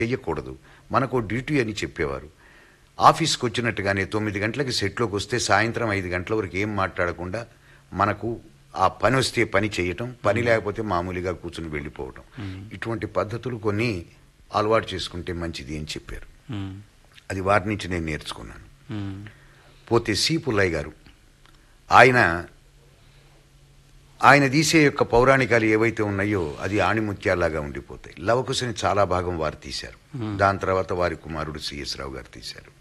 చెయ్యకూడదు మనకు డ్యూటీ అని చెప్పేవారు ఆఫీస్కి వచ్చినట్టుగానే తొమ్మిది గంటలకి సెట్లోకి వస్తే సాయంత్రం ఐదు గంటల వరకు ఏం మాట్లాడకుండా మనకు ఆ పని వస్తే పని చేయటం పని లేకపోతే మామూలుగా కూర్చుని వెళ్ళిపోవటం ఇటువంటి పద్ధతులు కొన్ని అలవాటు చేసుకుంటే మంచిది అని చెప్పారు ఉమ్, అది వారి నుంచి నేను నేర్చుకున్నాను ఉమ్, పోతే సి పుల్లయ్య గారు ఆయన ఆయన తీసే యొక్క పౌరాణికాలు ఏవైతే ఉన్నాయో అది ఆణిముత్యాలాగా ఉండిపోతాయి లవకుశని చాలా భాగం వారు తీశారు దాని తర్వాత వారి కుమారుడు సిఎస్ రావు గారు తీశారు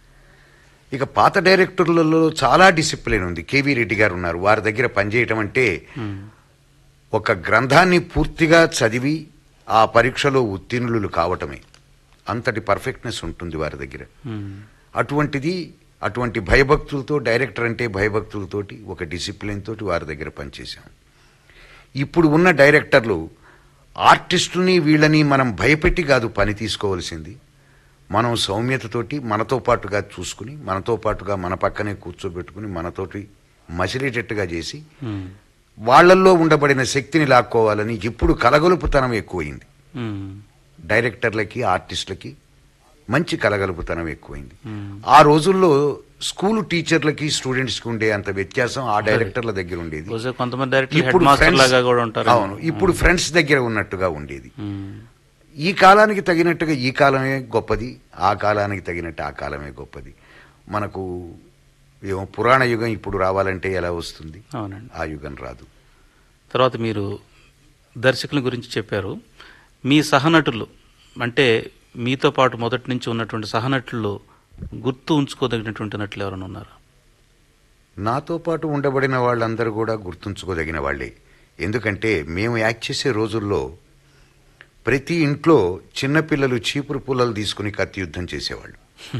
ఇక పాత డైరెక్టర్లలో చాలా డిసిప్లిన్ ఉంది కేవీ రెడ్డి గారు ఉన్నారు వారి దగ్గర పనిచేయటం అంటే ఉమ్, ఒక గ్రంథాన్ని పూర్తిగా చదివి ఆ పరీక్షలో ఉత్తీర్ణులు కావటమే అంతటి పర్ఫెక్ట్నెస్ ఉంటుంది వారి దగ్గర ఉమ్, అటువంటిది అటువంటి భయభక్తులతో డైరెక్టర్ అంటే భయభక్తులతోటి ఒక డిసిప్లిన్ తోటి వారి దగ్గర పనిచేశాం ఇప్పుడు ఉన్న డైరెక్టర్లు ఆర్టిస్టుని వీళ్ళని మనం భయపెట్టి కాదు పని తీసుకోవాల్సింది మనం సౌమ్యతతోటి మనతో పాటుగా చూసుకుని మనతో పాటుగా మన పక్కనే కూర్చోబెట్టుకుని మనతోటి మసిలేటట్టుగా చేసి ఉమ్, వాళ్ళల్లో ఉండబడిన శక్తిని లాక్కోవాలని ఇప్పుడు కలగలుపుతనం ఎక్కువైంది ఉమ్, డైరెక్టర్లకి ఆర్టిస్టులకి మంచి కలగలుపుతనం ఎక్కువైంది ఉమ్. ఆ రోజుల్లో స్కూల్ టీచర్లకి స్టూడెంట్స్కి ఉండే అంత వ్యత్యాసం ఆ డైరెక్టర్ల దగ్గర ఉండేది బహుశా కొంతమంది డైరెక్టర్ హెడ్ ఇప్పుడు మాస్టర్ friends- లాగా కూడా ఉంటారు అవును ఇప్పుడు ఫ్రెండ్స్ దగ్గర ఉన్నట్టుగా ఉండేది ఉమ్, ఈ కాలానికి తగినట్టుగా ఈ కాలమే గొప్పది ఆ కాలానికి తగినట్టు ఆ కాలమే గొప్పది మనకు ఏమో పురాణ యుగం ఇప్పుడు రావాలంటే ఎలా వస్తుంది అవునండి ఆ యుగం రాదు తర్వాత మీరు దర్శకుల గురించి చెప్పారు మీ సహనటులు అంటే మీతో పాటు మొదటి నుంచి ఉన్నటువంటి సహనటుల్లో గుర్తు ఉంచుకోదగినటువంటి నటులు ఎవరైనా ఉన్నారా నాతో పాటు ఉండబడిన వాళ్ళందరూ కూడా గుర్తుంచుకోదగిన వాళ్ళే ఎందుకంటే మేము యాక్ట్ చేసే రోజుల్లో ప్రతి ఇంట్లో చిన్నపిల్లలు చీపురు పుల్లలు తీసుకుని కత్తి యుద్ధం చేసేవాళ్ళు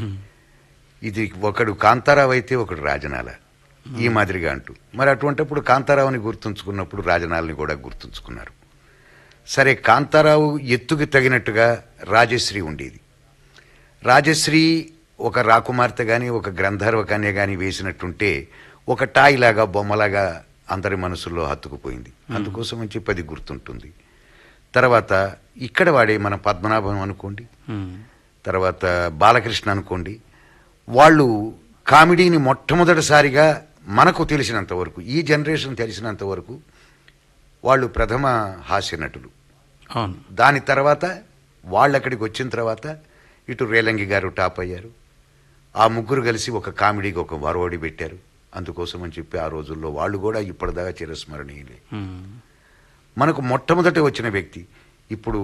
ఇది ఒకడు కాంతారావు అయితే ఒకడు రాజనాల ఈ మాదిరిగా అంటూ మరి అటువంటిప్పుడు కాంతారావుని గుర్తుంచుకున్నప్పుడు రాజనాలని కూడా గుర్తుంచుకున్నారు సరే కాంతారావు ఎత్తుకి తగినట్టుగా రాజశ్రీ ఉండేది రాజశ్రీ ఒక రాకుమార్తె కానీ ఒక గ్రంథార్వ కన్య కానీ వేసినట్టుంటే ఒక టాయ్ లాగా బొమ్మలాగా అందరి మనసుల్లో హత్తుకుపోయింది అందుకోసం అని చెప్పి అది గుర్తుంటుంది తర్వాత ఇక్కడ వాడే మన పద్మనాభం అనుకోండి ఉమ్, తర్వాత బాలకృష్ణ అనుకోండి వాళ్ళు కామెడీని మొట్టమొదటిసారిగా మనకు తెలిసినంత వరకు ఈ జనరేషన్ తెలిసినంత వరకు వాళ్ళు ప్రథమ హాస్య నటులు అవును దాని తర్వాత వాళ్ళు అక్కడికి వచ్చిన తర్వాత ఇటు రేలంగి గారు టాప్ అయ్యారు ఆ ముగ్గురు కలిసి ఒక కామెడీకి ఒక వరవడి పెట్టారు అందుకోసం అని చెప్పి ఆ రోజుల్లో వాళ్ళు కూడా ఇప్పటిదాకా చిరస్మరణీయులే ఉమ్, మనకు మొట్టమొదట వచ్చిన వ్యక్తి ఇప్పుడు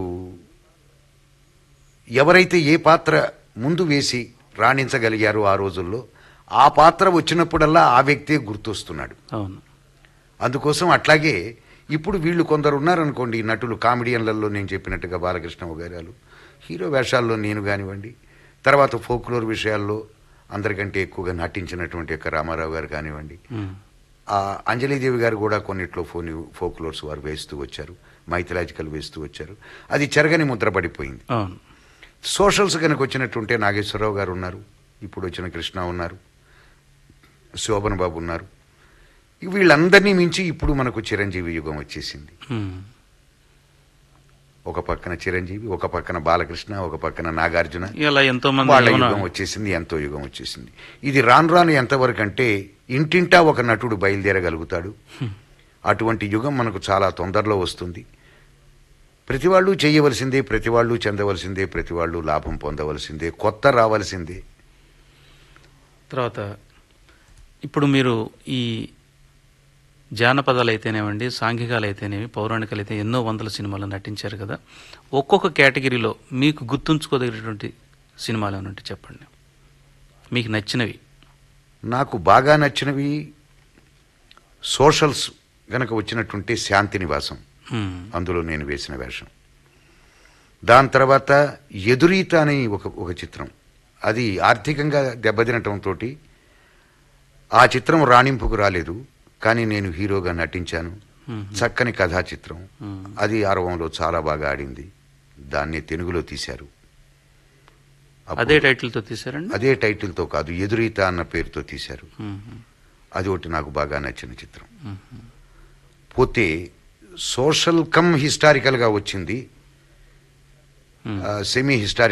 ఎవరైతే ఏ పాత్ర ముందు వేసి రాణించగలిగారో ఆ రోజుల్లో ఆ పాత్ర వచ్చినప్పుడల్లా ఆ వ్యక్తే గుర్తొస్తున్నాడు అవును అందుకోసం అట్లాగే ఇప్పుడు వీళ్ళు కొందరు ఉన్నారనుకోండి ఈ నటులు కామెడియన్లలో నేను చెప్పినట్టుగా బాలకృష్ణ గారు హీరో వేషాల్లో నేను కానివ్వండి తర్వాత ఫోక్లోర్ విషయాల్లో అందరికంటే ఎక్కువగా నటించినటువంటి యొక్క రామారావు గారు కానివ్వండి ఉమ్, ఆ అంజలీదేవి గారు కూడా కొన్నిట్లో ఫోన్ ఫోక్లోర్స్ వారు వేస్తూ వచ్చారు మైథలాజికల్ వేస్తూ వచ్చారు అది చెరగని ముద్ర పడిపోయింది అవును సోషల్స్ కనుక వచ్చినట్టుంటే నాగేశ్వరరావు గారు ఉన్నారు ఇప్పుడు వచ్చిన కృష్ణ ఉన్నారు శోభన్ బాబు ఉన్నారు వీళ్ళందరినీ మించి ఇప్పుడు మనకు చిరంజీవి యుగం వచ్చేసింది ఉమ్, ఒక పక్కన చిరంజీవి ఒక పక్కన బాలకృష్ణ ఒక పక్కన నాగార్జున ఇలా ఎంతో మంది వాళ్ళ యువన- యుగం వచ్చేసింది ఎంతో యుగం వచ్చేసింది ఇది రాను రాను ఎంతవరకు అంటే ఇంటింటా ఒక నటుడు బయలుదేరగలుగుతాడు అటువంటి యుగం మనకు చాలా తొందరలో వస్తుంది ప్రతి వాళ్ళు చేయవలసిందే ప్రతి వాళ్ళు చెందవలసిందే ప్రతి వాళ్ళు లాభం పొందవలసిందే కొత్త రావాల్సిందే తర్వాత ఇప్పుడు మీరు ఈ జానపదాలు అయితేనేమండి సాంఘికాలు అయితేనేమి పౌరాణికాలు అయితే ఎన్నో వందల సినిమాలు నటించారు కదా ఒక్కొక్క కేటగిరీలో మీకు గుర్తుంచుకోదగినటువంటి సినిమాలు ఏమైనా ఉంటే చెప్పండి మీకు నచ్చినవి నాకు బాగా నచ్చినవి సోషల్స్ గనక వచ్చినట్టుంటే శాంతి నివాసం ఉమ్, అందులో నేను వేసిన వేషం దాని తర్వాత ఎదురీత అని ఒక ఒక చిత్రం అది ఆర్థికంగా దెబ్బతినటంతో ఆ చిత్రం రాణింపుకు రాలేదు కానీ నేను హీరోగా నటించాను మ్మ్. చక్కని కథా చిత్రం మ్మ్. అది ఆరవంలో చాలా బాగా ఆడింది దాన్ని తెలుగులో తీశారు అప్పుడు అదే టైటిల్తో తీసారండి అదే టైటిల్తో కాదు ఎదురీత అన్న పేరుతో తీశారు ఉమ్, అది ఒకటి నాకు బాగా నచ్చిన చిత్రం ఉమ్, పోతే సోషల్ కమ్ హిస్టారికల్గా వచ్చింది ఉమ్. Semi historical